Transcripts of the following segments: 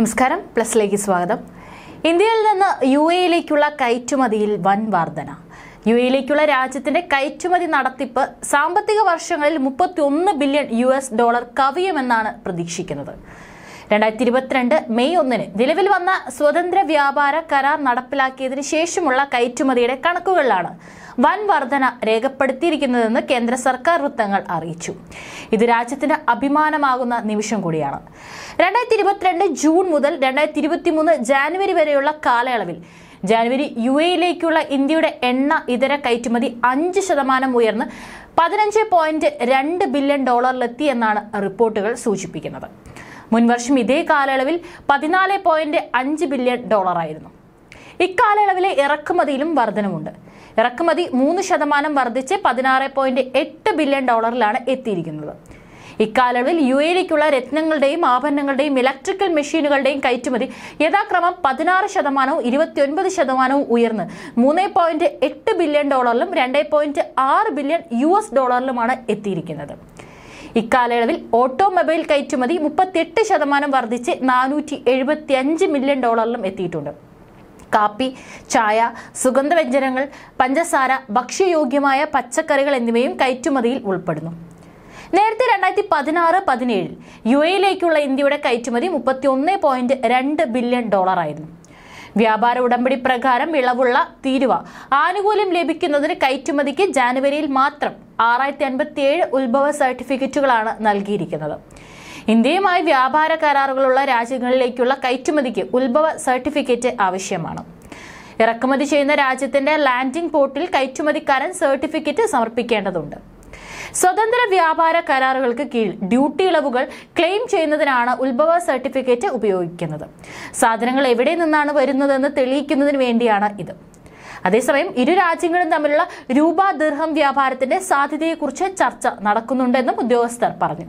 നമസ്കാരം പ്ലസിലേക്ക് സ്വാഗതം ഇന്ത്യയിൽ നിന്ന് യു എയിലേക്കുള്ള കയറ്റുമതിയിൽ വൻ വർധന യു എയിലേക്കുള്ള രാജ്യത്തിന്റെ കയറ്റുമതി നടത്തിപ്പ് സാമ്പത്തിക വർഷങ്ങളിൽ മുപ്പത്തി ഒന്ന് ബില്യൺ യു എസ് ഡോളർ കവിയുമെന്നാണ് പ്രതീക്ഷിക്കുന്നത് രണ്ടായിരത്തി ഇരുപത്തിരണ്ട് മെയ് ഒന്നിന് നിലവിൽ വന്ന സ്വതന്ത്ര വ്യാപാര കരാർ നടപ്പിലാക്കിയതിനു ശേഷമുള്ള കയറ്റുമതിയുടെ കണക്കുകളിലാണ് വൻ വർധന രേഖപ്പെടുത്തിയിരിക്കുന്നതെന്ന് കേന്ദ്ര സർക്കാർ വൃത്തങ്ങൾ അറിയിച്ചു ഇത് രാജ്യത്തിന് അഭിമാനമാകുന്ന നിമിഷം കൂടിയാണ് രണ്ടായിരത്തി ഇരുപത്തിരണ്ട് ജൂൺ മുതൽ രണ്ടായിരത്തി ഇരുപത്തിമൂന്ന് ജാനുവരി വരെയുള്ള കാലയളവിൽ ജാനുവരി യു എയിലേക്കുള്ള ഇന്ത്യയുടെ എണ്ണ ഇതര കയറ്റുമതി അഞ്ച് ശതമാനം ഉയർന്ന് പതിനഞ്ച് പോയിന്റ് രണ്ട് ബില്യൺ ഡോളറിലെത്തി എന്നാണ് റിപ്പോർട്ടുകൾ സൂചിപ്പിക്കുന്നത് മുൻവർഷം ഇതേ കാലയളവിൽ പതിനാല് പോയിന്റ് അഞ്ച് ബില്യൺ ഡോളറായിരുന്നു ഇക്കാലയളവിലെ ഇറക്കുമതിയിലും വർധനമുണ്ട് ഇറക്കുമതി മൂന്ന് ശതമാനം വർദ്ധിച്ച് പതിനാറ് പോയിന്റ് എട്ട് ബില്യൺ ഡോളറിലാണ് എത്തിയിരിക്കുന്നത് ഇക്കാലയളവിൽ യു എയിലേക്കുള്ള രത്നങ്ങളുടെയും ആഭരണങ്ങളുടെയും ഇലക്ട്രിക്കൽ മെഷീനുകളുടെയും കയറ്റുമതി യഥാക്രമം പതിനാറ് ശതമാനവും ഇരുപത്തിയൊൻപത് ശതമാനവും ഉയർന്ന് മൂന്ന് പോയിന്റ് എട്ട് ബില്യൺ ഡോളറിലും രണ്ട് പോയിന്റ് ആറ് ബില്യൺ യു എസ് ഡോളറിലുമാണ് എത്തിയിരിക്കുന്നത് ഇക്കാലയളവിൽ ഓട്ടോമൊബൈൽ കയറ്റുമതി മുപ്പത്തിയെട്ട് ശതമാനം വർദ്ധിച്ച് നാനൂറ്റി എഴുപത്തി അഞ്ച് മില്യൺ ഡോളറിലും എത്തിയിട്ടുണ്ട് കാപ്പി ചായ സുഗന്ധവ്യഞ്ജനങ്ങൾ പഞ്ചസാര ഭക്ഷ്യയോഗ്യമായ പച്ചക്കറികൾ എന്നിവയും കയറ്റുമതിയിൽ ഉൾപ്പെടുന്നു നേരത്തെ രണ്ടായിരത്തി പതിനാറ് പതിനേഴിൽ യു എയിലേക്കുള്ള ഇന്ത്യയുടെ കയറ്റുമതി മുപ്പത്തി ഒന്ന് പോയിന്റ് രണ്ട് ബില്യൺ ഡോളറായിരുന്നു വ്യാപാര ഉടമ്പടി പ്രകാരം ഇളവുള്ള തീരുവ ആനുകൂല്യം ലഭിക്കുന്നതിന് കയറ്റുമതിക്ക് ജാനുവരിയിൽ മാത്രം ആറായിരത്തി അൻപത്തി ഏഴ് ഉത്ഭവ സർട്ടിഫിക്കറ്റുകളാണ് നൽകിയിരിക്കുന്നത് ഇന്ത്യയുമായി വ്യാപാര കരാറുകളുള്ള രാജ്യങ്ങളിലേക്കുള്ള കയറ്റുമതിക്ക് ഉത്ഭവ സർട്ടിഫിക്കറ്റ് ആവശ്യമാണ് ഇറക്കുമതി ചെയ്യുന്ന രാജ്യത്തിന്റെ ലാൻഡിംഗ് പോർട്ടിൽ കയറ്റുമതിക്കാരൻ സർട്ടിഫിക്കറ്റ് സമർപ്പിക്കേണ്ടതുണ്ട് സ്വതന്ത്ര വ്യാപാര കരാറുകൾക്ക് കീഴിൽ ഡ്യൂട്ടി ഇളവുകൾ ക്ലെയിം ചെയ്യുന്നതിനാണ് ഉത്ഭവ സർട്ടിഫിക്കറ്റ് ഉപയോഗിക്കുന്നത് സാധനങ്ങൾ എവിടെ നിന്നാണ് വരുന്നതെന്ന് തെളിയിക്കുന്നതിന് വേണ്ടിയാണ് ഇത് അതേസമയം ഇരു രാജ്യങ്ങളും തമ്മിലുള്ള രൂപ ദീർഘം വ്യാപാരത്തിന്റെ സാധ്യതയെക്കുറിച്ച് ചർച്ച നടക്കുന്നുണ്ടെന്നും ഉദ്യോഗസ്ഥർ പറഞ്ഞു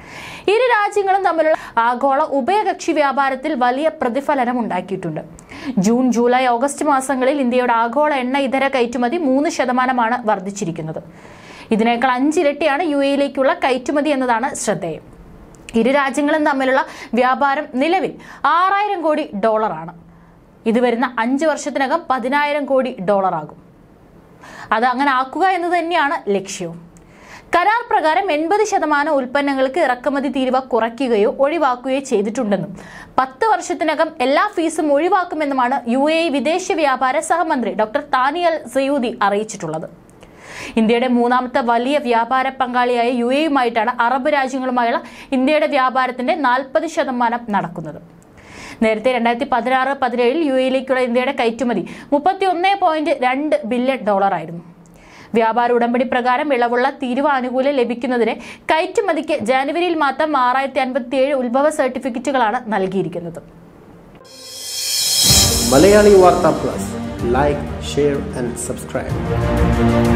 ഇരു രാജ്യങ്ങളും തമ്മിലുള്ള ആഗോള ഉഭയകക്ഷി വ്യാപാരത്തിൽ വലിയ പ്രതിഫലനം ഉണ്ടാക്കിയിട്ടുണ്ട് ജൂൺ ജൂലൈ ഓഗസ്റ്റ് മാസങ്ങളിൽ ഇന്ത്യയുടെ ആഗോള എണ്ണ ഇതര കയറ്റുമതി മൂന്ന് ശതമാനമാണ് വർദ്ധിച്ചിരിക്കുന്നത് ഇതിനേക്കാൾ അഞ്ചിരട്ടിയാണ് യു എയിലേക്കുള്ള കയറ്റുമതി എന്നതാണ് ശ്രദ്ധേയം ഇരു രാജ്യങ്ങളും തമ്മിലുള്ള വ്യാപാരം നിലവിൽ ആറായിരം കോടി ഡോളറാണ് ഇത് വരുന്ന അഞ്ച് വർഷത്തിനകം പതിനായിരം കോടി ഡോളറാകും അത് അങ്ങനെ ആക്കുക എന്ന് തന്നെയാണ് ലക്ഷ്യവും കരാർ പ്രകാരം എൺപത് ശതമാനം ഉൽപ്പന്നങ്ങൾക്ക് ഇറക്കുമതി തീരുവ കുറയ്ക്കുകയോ ഒഴിവാക്കുകയോ ചെയ്തിട്ടുണ്ടെന്നും പത്ത് വർഷത്തിനകം എല്ലാ ഫീസും ഒഴിവാക്കുമെന്നുമാണ് യു എ വിദേശ വ്യാപാര സഹമന്ത്രി ഡോക്ടർ താനിയൽ സയൂദി അറിയിച്ചിട്ടുള്ളത് ഇന്ത്യയുടെ മൂന്നാമത്തെ വലിയ വ്യാപാര പങ്കാളിയായ യു എയുമായിട്ടാണ് അറബ് രാജ്യങ്ങളുമായുള്ള ഇന്ത്യയുടെ വ്യാപാരത്തിന്റെ നാൽപ്പത് ശതമാനം നടക്കുന്നത് നേരത്തെ രണ്ടായിരത്തി പതിനാറ് പതിനേഴിൽ യു എയിലേക്കുള്ള ഇന്ത്യയുടെ കയറ്റുമതി മുപ്പത്തി ഒന്ന് പോയിന്റ് രണ്ട് ബില്യൺ ഡോളറായിരുന്നു വ്യാപാര ഉടമ്പടി പ്രകാരം ഇളവുള്ള തീരുവ ആനുകൂല്യം ലഭിക്കുന്നതിന് കയറ്റുമതിക്ക് ജാനുവരിയിൽ മാത്രം ആറായിരത്തി അൻപത്തി ഏഴ് ഉത്ഭവ സർട്ടിഫിക്കറ്റുകളാണ് നൽകിയിരിക്കുന്നത് Malayali Vartha plus like share and subscribe